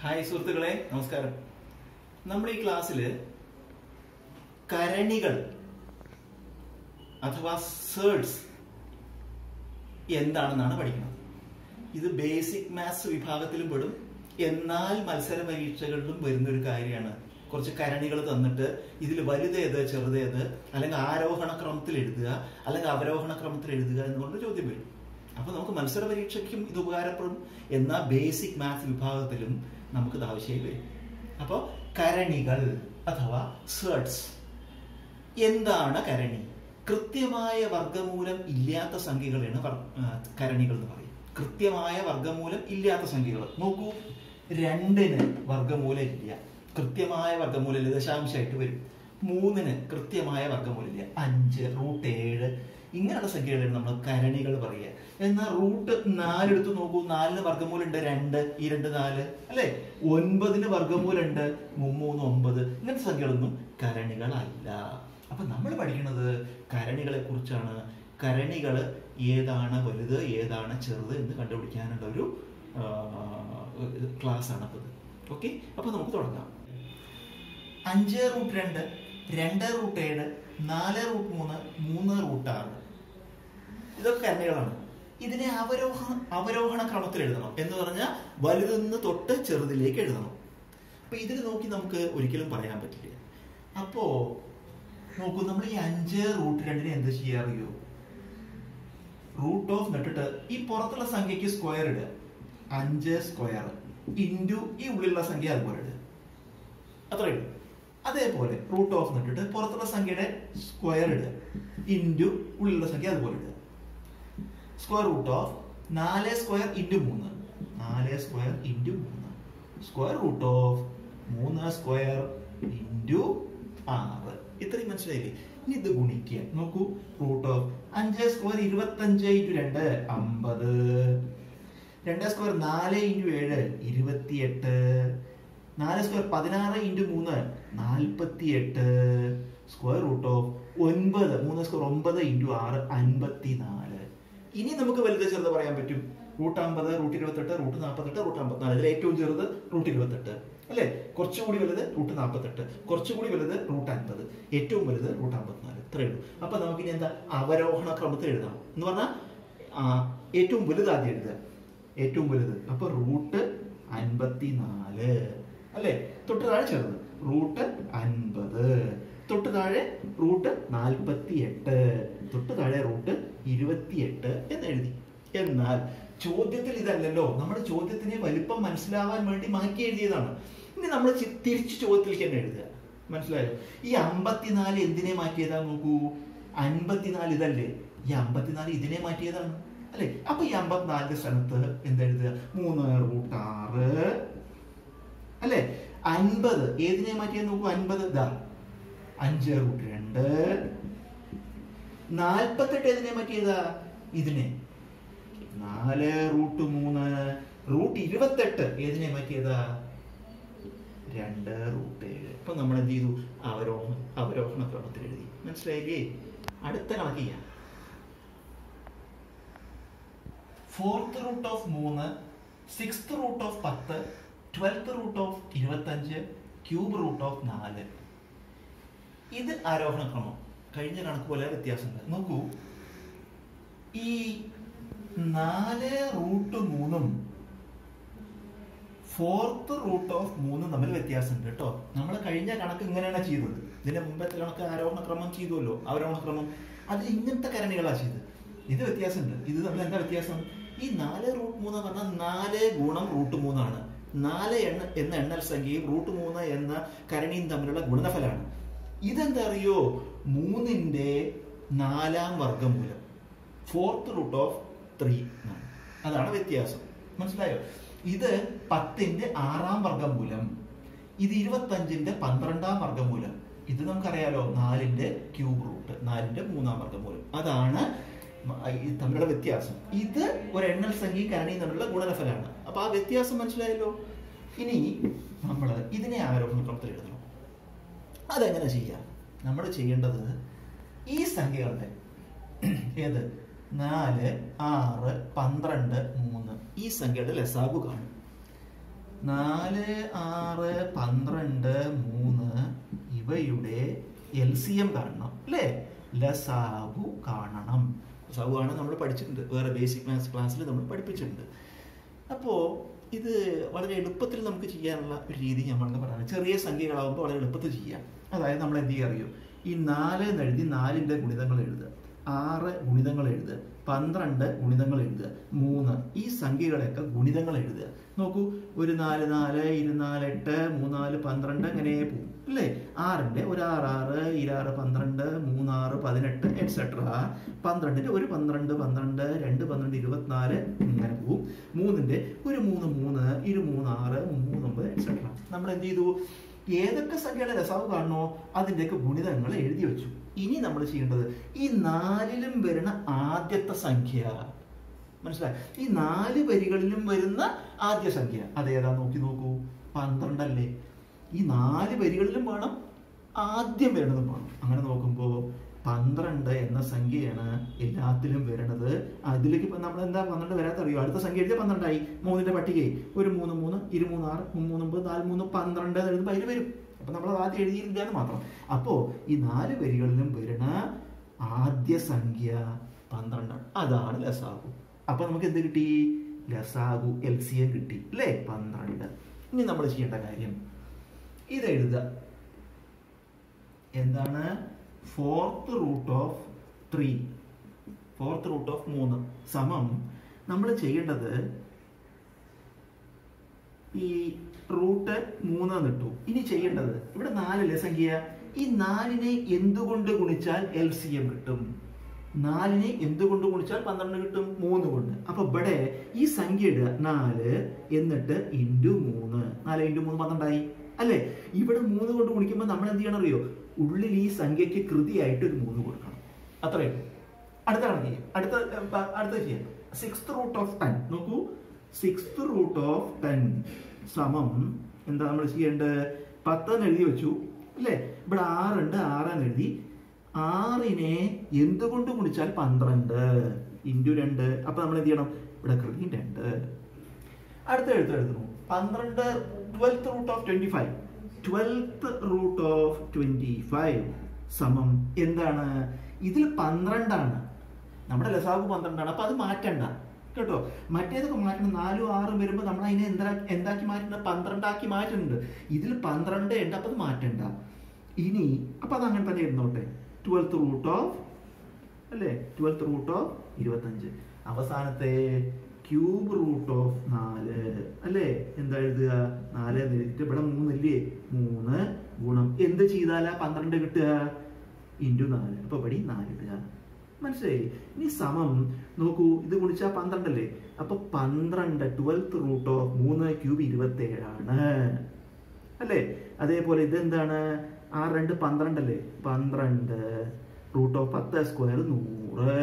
hi സുഹൃത്തുക്കളെ നമസ്കാരം നമ്മൾ ഈ ക്ലാസ്സിൽ കരണികൾ അഥവാ സേർഡ്സ് എന്താണെന്നാണ് പഠിക്കുന്നത് ഇത് ബേസിക് മാത്സ് വിഭാഗത്തിലും പെടും എന്നാൽ മത്സര പരീക്ഷകളിലും വരുന്ന ഒരു കാര്യമാണ് കുറച്ച് കരണികൾ തന്നിട്ട് ഇതിൽ വലുതേത് ചെറുതേത് അല്ലെങ്കിൽ ആരോഹണ ക്രമത്തിൽ എഴുതുക അല്ലെങ്കിൽ അവരോഹണ ക്രമത്തിൽ എഴുതുക എന്നുകൊണ്ട് ചോദ്യം വരും അപ്പൊ നമുക്ക് മത്സര പരീക്ഷയ്ക്കും ഇത് ഉപകാരപ്പെടും എന്നാൽ ബേസിക് മാത്സ് വിഭാഗത്തിലും നമുക്കിത് ആവശ്യമായി വരും അപ്പോൾ കരണികൾ അഥവാ സേർട്സ് എന്താണ് കരണി കൃത്യമായ വർഗമൂലം ഇല്ലാത്ത സംഖ്യകളാണ് വർ- ആ, കരണികൾ എന്ന് പറയും കൃത്യമായ വർഗമൂലം ഇല്ലാത്ത സംഖ്യകൾ നോക്കൂ രണ്ടിന് വർഗമൂലം ഇല്ല കൃത്യമായ വർഗമൂലം ഇല്ല ദശാംശമായിട്ട് വരും മൂന്നിന് കൃത്യമായ വർഗമൂലം ഇല്ല അഞ്ച് റൂട്ട് ഏഴ് ഇങ്ങനെയുള്ള സംഖ്യകളാണ് നമ്മൾ കരണികൾ പറയുക എന്നാൽ റൂട്ട് നാലെടുത്ത് നോക്കൂ നാലിന് വർഗമൂലം ഉണ്ട് രണ്ട് ഈ രണ്ട് നാല് അല്ലെ ഒൻപതിന് വർഗമൂലം ഉണ്ട് മൂന്ന് ഒമ്പത് ഇങ്ങനത്തെ സംഖ്യകളൊന്നും കരണികളല്ല അപ്പൊ നമ്മൾ പഠിക്കുന്നത് കരണികളെ കുറിച്ചാണ് കരണികൾ ഏതാണ് വലുത് ഏതാണ് ചെറുത് എന്ന് കണ്ടുപിടിക്കാനുള്ള ഒരു ക്ലാസ് ആണ് അപ്പോൾ ഓക്കെ അപ്പൊ നമുക്ക് തുടങ്ങാം അഞ്ച് റൂട്ട് രണ്ട് രണ്ട് റൂട്ട് ഏഴ് നാല് റൂട്ട് മൂന്ന് മൂന്ന് റൂട്ട് ആറ് ഇതൊക്കെ കരണികളാണ് ഇതിനെ അവരോഹ അവരോഹണ ക്രമത്തിൽ എഴുതണം എന്ന് പറഞ്ഞാൽ വലുതെന്ന് തൊട്ട് ചെറുതിലേക്ക് എഴുതണം അപ്പൊ ഇതിൽ നോക്കി നമുക്ക് ഒരിക്കലും പറയാൻ പറ്റില്ല അപ്പോ നോക്കൂ നമ്മൾ ഈ അഞ്ച് റൂട്ട് രണ്ടിനെ എന്ത് ചെയ്യാ അറിയോ റൂട്ട് ഓഫ് നട്ടിട്ട് ഈ പുറത്തുള്ള സംഖ്യക്ക് സ്ക്വയർ ഇടുക അഞ്ച് സ്ക്വയർ ഇൻറ്റു ഈ ഉള്ളിലുള്ള സംഖ്യ അതുപോലെ ഇടുക അത്രയേ ഉള്ളൂ അതേപോലെ റൂട്ട് ഓഫ് നട്ടിട്ട് പുറത്തുള്ള സംഖ്യയുടെ സ്ക്വയർ ഇടുക ഇൻറ്റു ഉള്ളിലുള്ള സംഖ്യ അതുപോലെ ഇടുക സ്ക്വയർ റൂട്ട് ഓഫ് നാല് സ്ക്വയർ ഇൻറ്റു മൂന്ന് നാല് സ്ക്വയർ ഇൻറ്റു മൂന്ന് സ്ക്വയർ റൂട്ട് ഓഫ് മൂന്ന് സ്ക്വയർ ഇൻറ്റു ആറ് ഇത്രയും മനസ്സിലായില്ലേ ഇനി ഇത് ഗുണിക്കുക നോക്കൂ റൂട്ട് ഓഫ് അഞ്ച് സ്ക്വയർ ഇരുപത്തഞ്ച് ഇൻറ്റു രണ്ട് അമ്പത് രണ്ട് സ്ക്വയർ നാല് ഇൻറ്റു ഏഴ് ഇരുപത്തിയെട്ട് നാല് സ്ക്വയർ പതിനാറ് ഇൻറ്റു മൂന്ന് നാൽപ്പത്തി എട്ട് സ്ക്വയർ റൂട്ട് ഓഫ് ഒൻപത് മൂന്ന് സ്ക്വയർ ഒമ്പത് ഇൻറ്റു ആറ് അൻപത്തി നാല് ഇനി നമുക്ക് വലുത് ചെറുത് പറയാൻ പറ്റും റൂട്ട് അമ്പത് റൂട്ട് ഇരുപത്തെട്ട് റൂട്ട് നാൽപ്പത്തെട്ട് റൂട്ട് അമ്പത്തിനാല് ഇതിൽ ഏറ്റവും ചെറുത് റൂട്ട് ഇരുപത്തെട്ട് അല്ലേ കുറച്ചുകൂടി വലുത് റൂട്ട് നാൽപ്പത്തെട്ട് കുറച്ചുകൂടി വലുത് റൂട്ട് അൻപത് ഏറ്റവും വലുത് റൂട്ട് അമ്പത്തിനാല് ഇത്രയേ ഉള്ളൂ അപ്പൊ നമുക്കിനി എന്താ അവരോഹണ ക്രമത്തിൽ എഴുതാം എന്ന് പറഞ്ഞാൽ ആ, ഏറ്റവും വലുത് ആദ്യം എഴുതുക ഏറ്റവും വലുത് അപ്പൊ റൂട്ട് അൻപത്തിനാല് അല്ലേ തൊട്ട് താഴെ ചെറുത് റൂട്ട് അൻപത് തൊട്ട് താഴെ റൂട്ട് നാൽപ്പത്തി എട്ട് തൊട്ട് താഴെ റൂട്ട് ഇരുപത്തിയെട്ട് എന്ന് എഴുതി എന്നാൽ ചോദ്യത്തിൽ ഇതല്ലല്ലോ നമ്മുടെ ചോദ്യത്തിനെ വലിപ്പം മനസ്സിലാവാൻ വേണ്ടി മാറ്റി എഴുതിയതാണ് ഇനി നമ്മൾ ചി- തിരിച്ച് ചോദ്യത്തിലേക്ക് തന്നെ എഴുതുക മനസ്സിലായോ ഈ അമ്പത്തിനാല് എന്തിനെ മാറ്റിയതാ നോക്കൂ അൻപത്തിനാല് ഇതല്ലേ ഈ അമ്പത്തിനാല് ഇതിനെ മാറ്റിയതാണ് അല്ലെ അപ്പൊ ഈ അമ്പത്തിനാലിന്റെ സ്ഥലത്ത് എന്തെഴുതുക മൂന്ന് റൂട്ട് ആറ് അല്ലെ അൻപത് ഏതിനെ മാറ്റിയാൽ നോക്കൂ അൻപത് ഇതാ അഞ്ച് റൂട്ട് രണ്ട് നാൽപ്പത്തെട്ട് ഏതിനെ മാറ്റിയതാ ഇതിനെ നാല് റൂട്ട് മൂന്ന് റൂട്ട് ഇരുപത്തെട്ട് ഏതിനെ മാറ്റിയതാ രണ്ട് റൂട്ട് ഏഴ് അപ്പൊ നമ്മൾ എന്ത് ചെയ്തു അവരോഹണ അവരോഹണ ക്രമത്തിൽ എഴുതി മനസ്സിലായില്ലേ അടുത്ത കണക്ക് ചെയ്യാം ഫോർത്ത് റൂട്ട് ഓഫ് മൂന്ന് സിക്സ്ത് റൂട്ട് ഓഫ് പത്ത് ട്വൽത്ത് റൂട്ട് ഓഫ് ഇരുപത്തഞ്ച് ക്യൂബ് റൂട്ട് ഓഫ് നാല് ഇത് ആരോഹണ ക്രമം കഴിഞ്ഞ കണക്ക് പോലെ വ്യത്യാസമുണ്ട് നോക്കൂ ഈ നാല് റൂട്ട് മൂന്നും ഫോർത്ത് റൂട്ട് ഓഫ് മൂന്നും തമ്മിൽ വ്യത്യാസമുണ്ട് കേട്ടോ നമ്മൾ കഴിഞ്ഞ കണക്ക് ഇങ്ങനെയാണ് ചെയ്തത് ഇതിന്റെ മുമ്പത്തെ കണക്ക് ആരോഹണ ക്രമം ചെയ്തുവല്ലോ അവരോഹണ ക്രമം അതിൽ ഇങ്ങനത്തെ കരണികളാണ് ചെയ്തത് ഇത് വ്യത്യാസമുണ്ട് ഇത് തമ്മിൽ എന്താ വ്യത്യാസം ഈ നാല് റൂട്ട് മൂന്ന് എന്ന് പറഞ്ഞാൽ നാല് ഗുണം റൂട്ട് മൂന്നാണ് നാല് എണ്ണ എന്ന എണ്ണൽ സംഖ്യയും റൂട്ട് മൂന്ന് എന്ന കരണിയും തമ്മിലുള്ള ഗുണനഫലാണ് ഇതെന്താ അറിയോ മൂന്നിന്റെ നാലാം വർഗമൂലം ഫോർത്ത് റൂട്ട് ഓഫ് ത്രീ അതാണ് വ്യത്യാസം മനസ്സിലായോ ഇത് പത്തിന്റെ ആറാം വർഗമൂലം ഇത് ഇരുപത്തഞ്ചിന്റെ പന്ത്രണ്ടാം വർഗമൂലം ഇത് നമുക്കറിയാലോ നാലിന്റെ ക്യൂബ് റൂട്ട് നാലിന്റെ മൂന്നാം വർഗമൂലം അതാണ് മ- ഈ തമ്മിലുള്ള വ്യത്യാസം ഇത് ഒരു എണ്ണൽ സംഖ്യ കരണിയും തമ്മിലുള്ള ഗുണനഫലാണ് അപ്പൊ ആ വ്യത്യാസം മനസ്സിലായല്ലോ ഇനി നമ്മൾ ഇതിനെ ആരോഹണ ക്രമത്തിൽ എഴുതണം അതെങ്ങനെ ചെയ്യാം നമ്മൾ ചെയ്യേണ്ടത് ഈ സംഖ്യകളുടെ ഏത് നാല് ആറ് പന്ത്രണ്ട് മൂന്ന് ഈ സംഖ്യയുടെ ലസാഗു കാണും നാല് ആറ് പന്ത്രണ്ട് മൂന്ന് ഇവയുടെ എൽ സി എം കാണണം അല്ലേ ലസാഗു കാണണം ലസാഗു ആണ് നമ്മൾ പഠിച്ചിട്ടുണ്ട് വേറെ ബേസിക് മാത്സ് ക്ലാസ്സിൽ നമ്മൾ പഠിപ്പിച്ചിട്ടുണ്ട് അപ്പോൾ ഇത് വളരെ എളുപ്പത്തിൽ നമുക്ക് ചെയ്യാനുള്ള ഒരു രീതി ഞാൻ വേണമെങ്കിൽ പറയാം ചെറിയ സംഖ്യകളാകുമ്പോൾ വളരെ എളുപ്പത്തിൽ ചെയ്യാം അതായത് നമ്മൾ എന്ത് ചെയ്യുക അറിയോ ഈ നാല് എന്ന് എഴുതി നാലിൻ്റെ ഗുണിതങ്ങൾ എഴുതുക ആറ് ഗുണിതങ്ങൾ എഴുതുക പന്ത്രണ്ട് ഗുണിതങ്ങൾ എഴുതുക മൂന്ന് ഈ സംഖ്യകളെയൊക്കെ ഗുണിതങ്ങൾ എഴുതുക നോക്കൂ ഒരു നാല് നാല് ഇരുനാല് എട്ട് മൂന്നാല് പന്ത്രണ്ട് അങ്ങനെ പോകും അല്ലേ ആറിൻ്റെ ഒരു ആറ് ആറ് ഇരാറ് പന്ത്രണ്ട് മൂന്നാറ് പതിനെട്ട് എക്സെട്ര പന്ത്രണ്ടിൻ്റെ ഒരു പന്ത്രണ്ട് പന്ത്രണ്ട് രണ്ട് പന്ത്രണ്ട് ഇരുപത്തിനാല് ഇങ്ങനെ പോകും മൂന്നിൻ്റെ ഒരു മൂന്ന് മൂന്ന് ഇരു മൂന്ന് ആറ് മൂന്ന് ഒമ്പത് എക്സെട്ര നമ്മൾ എന്ത് ചെയ്തു ഏതൊക്കെ സംഖ്യയുടെ രസാവ് കാണണോ അതിൻ്റെയൊക്കെ ഗുണിതങ്ങൾ എഴുതി വെച്ചു ഇനി നമ്മൾ ചെയ്യേണ്ടത് ഈ നാലിലും വരുന്ന ആദ്യത്തെ സംഖ്യ മനസ്സിലായി ഈ നാല് വരികളിലും വരുന്ന ആദ്യ സംഖ്യ അതേതാ നോക്കി നോക്കൂ പന്ത്രണ്ടല്ലേ ഈ നാല് വരികളിലും വേണം ആദ്യം വരുന്നതും വേണം അങ്ങനെ നോക്കുമ്പോൾ പന്ത്രണ്ട് എന്ന സംഖ്യയാണ് എല്ലാത്തിലും വരുന്നത് അതിലേക്ക് ഇപ്പം നമ്മൾ എന്താ പന്ത്രണ്ട് വരാത്ത അറിയോ അടുത്ത സംഖ്യ എഴുതിയ പന്ത്രണ്ടായി മൂന്നിന്റെ പട്ടികയിൽ ഒരു മൂന്ന് മൂന്ന് ഇരു മൂന്ന് ആറ് മൂന്ന് ഒമ്പത് നാല് മൂന്ന് പന്ത്രണ്ട് എന്ന് എഴുതുമ്പോൾ അതിൽ വരും അപ്പം നമ്മൾ അത് ആദ്യം എഴുതിയില്ല എന്ന് മാത്രം അപ്പോൾ ഈ നാല് വരികളിലും വരുന്ന ആദ്യ സംഖ്യ പന്ത്രണ്ടാണ് അതാണ് ലസാഗു അപ്പൊ നമുക്ക് എന്ത് കിട്ടി ലസാഗു എൽ സി എം കിട്ടി അല്ലേ പന്ത്രണ്ട് ഇനി നമ്മൾ ചെയ്യേണ്ട കാര്യം ഇത് എഴുതുക എന്താണ് fourth root of three fourth root of മൂന്ന് സമം നമ്മൾ ചെയ്യേണ്ടത് ഈ റൂട്ട് മൂന്ന് നിട്ടു ഇനി ചെയ്യേണ്ടത് ഇവിടെ നാലല്ലേ സംഖ്യ ഈ നാലിനെ എന്തുകൊണ്ട് ഗുണിച്ചാൽ എൽ സി എം കിട്ടും നാലിനെ എന്തുകൊണ്ട് ഗുണിച്ചാൽ പന്ത്രണ്ട് കിട്ടും മൂന്ന് കൊണ്ട് അപ്പൊ ഇവിടെ ഈ സംഖ്യ ഇടുക നാല് എന്നിട്ട് ഇൻറ്റു മൂന്ന് നാല് ഇൻറ്റു മൂന്ന് പന്ത്രണ്ടായി അല്ലേ ഇവിടെ മൂന്ന് കൊണ്ട് ഗുണിക്കുമ്പോൾ നമ്മൾ എന്ത് ചെയ്യണം അറിയോ ഉള്ളിൽ ഈ സംഖ്യക്ക് കൃതിയായിട്ട് ഒരു മൂന്ന് കൊടുക്കണം അത്രയേ ഉള്ളൂ അടുത്ത കണക്ക് ചെയ്യാം അടുത്ത ഏർ, അടുത്ത ചെയ്യാം സിക്സ്ത് റൂട്ട് ഓഫ് ടെൻ നോക്കൂ സിക്സ്ത് റൂട്ട് ഓഫ് ടെൻ സമം എന്താ നമ്മൾ ചെയ്യേണ്ടത് പത്തെന്ന് എഴുതി വെച്ചു അല്ലേ ഇവിടെ ആറുണ്ട് ആറെന്ന് എഴുതി ആറിനെ എന്തുകൊണ്ട് ഗുണിച്ചാൽ പന്ത്രണ്ട് ഇൻറ്റു രണ്ട് അപ്പൊ നമ്മൾ എന്ത് ചെയ്യണം ഇവിടെ കൃതി രണ്ട് അടുത്ത എഴുത്ത് എഴുതുന്നു പന്ത്രണ്ട് twelfth root of twenty five twelfth root of twenty five സമം എന്താണ് ഇതിൽ പന്ത്രണ്ടാണ് നമ്മുടെ ലസാഗു പന്ത്രണ്ടാണ് അപ്പൊ അത് മാറ്റണ്ട കേട്ടോ മറ്റേതൊക്കെ മാറ്റണം നാലും ആറും വരുമ്പോൾ നമ്മൾ അതിനെ എന്താ എന്താക്കി മാറ്റുന്നത് പന്ത്രണ്ടാക്കി മാറ്റുന്നുണ്ട് ഇതിൽ പന്ത്രണ്ട് ഉണ്ട് അപ്പൊ അത് മാറ്റണ്ട ഇനി അപ്പൊ അത് അങ്ങനെ തന്നെ ഇരുന്നോട്ടെ ട്വൽത്ത് റൂട്ട് ഓഫ് അല്ലേ ട്വൽത്ത് റൂട്ട് ഓഫ് ഇരുപത്തഞ്ച് അവസാനത്തെ ക്യൂബ് റൂട്ട് ഓഫ് നാല് അല്ലേ എന്താ എഴുതുക നാല് എന്ന് എഴുതിയിട്ട് ഇവിടെ മൂന്നില്ലേ മൂന്ന് ഗുണം എന്ത് ചെയ്താലാ പന്ത്രണ്ട് കിട്ടുക ഇൻറ്റു നാല് അപ്പൊ ഇവിടെ നാല് ഇടുക മനസ്സിലായി ഇനി സമം നോക്കൂ ഇത് ഗുണിച്ചാൽ പന്ത്രണ്ടല്ലേ അപ്പൊ പന്ത്രണ്ട് ട്വൽത്ത് റൂട്ട് ഓഫ് മൂന്ന് ക്യൂബ് ഇരുപത്തി ഏഴാണ് അല്ലേ അതേപോലെ ഇതെന്താണ് ആ രണ്ട് പന്ത്രണ്ടല്ലേ പന്ത്രണ്ട് റൂട്ട് ഓഫ് പത്ത് സ്ക്വയർ നൂറ്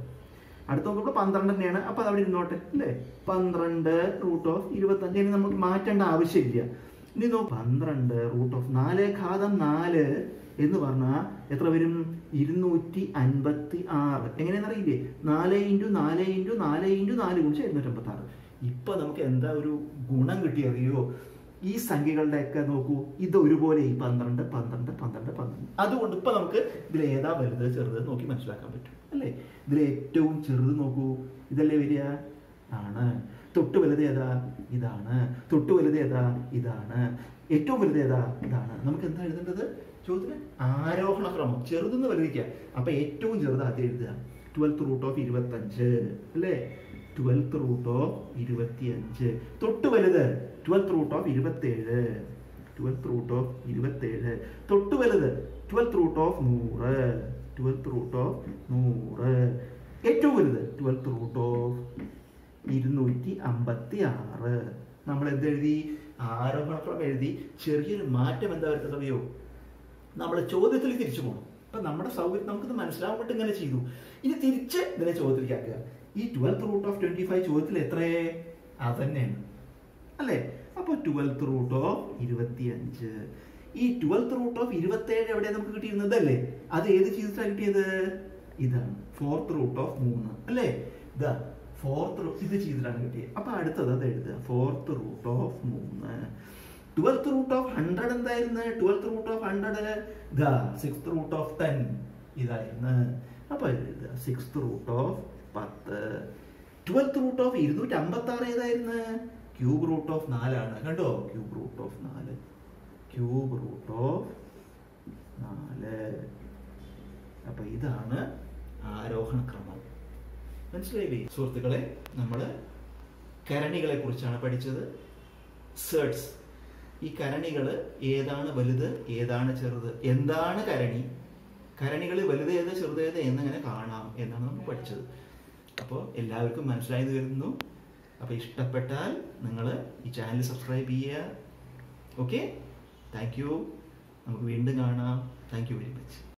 അടുത്ത നോക്കുമ്പോൾ പന്ത്രണ്ട് തന്നെയാണ് അപ്പൊ അത് അവിടെ ഇരുന്നോട്ടെ അല്ലേ പന്ത്രണ്ട് റൂട്ട് ഓഫ് ഇരുപത്തഞ്ച് ഇനി നമുക്ക് മാറ്റേണ്ട ആവശ്യമില്ല ഇനി നോ പന്ത്രണ്ട് റൂട്ട് ഓഫ് നാല് ഘാതം നാല് എന്ന് പറഞ്ഞാൽ എത്ര വരും ഇരുന്നൂറ്റി അൻപത്തി ആറ് എങ്ങനെയാണെന്ന് അറിയില്ലേ നാല് ഇൻറ്റു നാല് ഇൻറ്റു നാല് ഇൻറ്റു നാല് ഗുണിച്ച് ഇരുന്നൂറ്റമ്പത്തി ആറ് ഇപ്പൊ നമുക്ക് എന്താ ഒരു ഗുണം കിട്ടി അറിയോ ഈ സംഖ്യകളുടെ ഒക്കെ നോക്കൂ ഇത് ഒരുപോലെ ഈ പന്ത്രണ്ട് പന്ത്രണ്ട് പന്ത്രണ്ട് പന്ത്രണ്ട് അതുകൊണ്ട് ഇപ്പൊ നമുക്ക് ഇതിൽ ഏതാ വലുത് ചെറുത് നോക്കി മനസ്സിലാക്കാൻ പറ്റും അല്ലേ ഇതിൽ ഏറ്റവും ചെറുത് നോക്കൂ ഇതല്ലേ വരിക ആണ് തൊട്ട് വലുത് ഏതാ ഇതാണ് തൊട്ട് വലുത് ഏതാ ഇതാണ് ഏറ്റവും വലുത് ഏതാ ഇതാണ് നമുക്ക് എന്താ എഴുതേണ്ടത് ചോദ്യത്തിന് ആരോഹണ ക്രമം ചെറുതെന്ന് വലുതിക്കുക അപ്പൊ ഏറ്റവും ചെറുത് ആദ്യം എഴുതുക ട്വൽത്ത് റൂട്ട് ഓഫ് ഇരുപത്തഞ്ച് അല്ലേ ട്വൽത്ത് റൂട്ട് ഓഫ് ഇരുപത്തിയഞ്ച് തൊട്ട് വലുത് ട്വൽത്ത് റൂട്ട് ഓഫ് ഇരുപത്തേഴ് ട്വൽത്ത് റൂട്ട് ഓഫ് ഇരുപത്തേഴ് തൊട്ട് വലുത് ട്വൽത്ത് റൂട്ട് ഓഫ് നൂറ് ട്വൽത്ത് റൂട്ട് ഓഫ് നൂറ് ഏറ്റവും വലുത് ട്വൽത്ത് റൂട്ട് ഓഫ് ഇരുന്നൂറ്റി അമ്പത്തി ആറ് നമ്മൾ എന്തെഴുതി ആരോപണക്രമം എഴുതി ചെറിയൊരു മാറ്റം എന്താ വരുന്നത് അറിയോ നമ്മൾ ചോദ്യത്തിൽ തിരിച്ചു പോകണം അപ്പൊ നമ്മുടെ സൗകര്യം നമുക്കിത് മനസ്സിലാവാൻ വേണ്ടി ഇങ്ങനെ ചെയ്തു ഇനി തിരിച്ച് ഇതിനെ ചോദ്യത്തിലേക്ക് ആക്കുക ഈ twelfth root of twenty five ചോദ്യത്തിൽ എത്രയേ അത് തന്നെയാണ് അല്ലേ അപ്പൊ ട്വൽത്ത് റൂട്ട് ഓഫ് ഇരുപത്തിയഞ്ച് ഈ ട്വൽത്ത് റൂട്ട് ഓഫ് ഇരുപത്തേഴ് എവിടെ നമുക്ക് കിട്ടിയിരുന്നത് അല്ലേ അത് ഏത് ചെയ്തിട്ടാണ് കിട്ടിയത് ഇതാണ് ഫോർത്ത് റൂട്ട് ഓഫ് മൂന്ന് അല്ലേ ഇതാ ഫോർത്ത് ഇത് ചെയ്തിട്ടാണ് കിട്ടിയത് അപ്പൊ അടുത്തത് അത് എഴുതുക ഫോർത്ത് റൂട്ട് ഓഫ് മൂന്ന് ട്വൽത്ത് റൂട്ട് ഓഫ് ഹൺഡ്രഡ് എന്തായിരുന്നു ട്വൽത്ത് റൂട്ട് ഓഫ് ഹൺഡ്രഡ് ഇതാ സിക്സ് റൂട്ട് ഓഫ് ടെൻ ഇതായിരുന്നു അപ്പൊ ഇത് എഴുതുക സിക്സ് റൂട്ട് ഓഫ് പത്ത് ട്വൽത്ത് റൂട്ട് ഓഫ് ഇരുന്നൂറ്റി അമ്പത്തി ആറ് ഏതായിരുന്നു ക്യൂബ് റൂട്ട് ഓഫ് നാലാണ് കണ്ടോ ക്യൂബ് റൂട്ട് ഓഫ് നാല് ക്യൂബ് റൂട്ട് ഓഫ് നാല് അപ്പൊ ഇതാണ് ആരോഹണ ക്രമം മനസ്സിലായില്ലേ സുഹൃത്തുക്കളെ നമ്മൾ കരണികളെ കുറിച്ചാണ് പഠിച്ചത് സേർട്സ് ഈ കരണികൾ ഏതാണ് വലുത് ഏതാണ് ചെറുത് എന്താണ് കരണി കരണികൾ വലുത് ഏത് ചെറുത് ഏത് എന്നിങ്ങനെ കാണാം എന്നാണ് നമ്മൾ പഠിച്ചത് അപ്പോൾ എല്ലാവർക്കും മനസ്സിലായത് വരുന്നു അപ്പോൾ ഇഷ്ടപ്പെട്ടാൽ നിങ്ങൾ ഈ ചാനൽ സബ്സ്ക്രൈബ് ചെയ്യുക ഓക്കെ താങ്ക് യു നമുക്ക് വീണ്ടും കാണാം താങ്ക് യു വെരി മച്ച്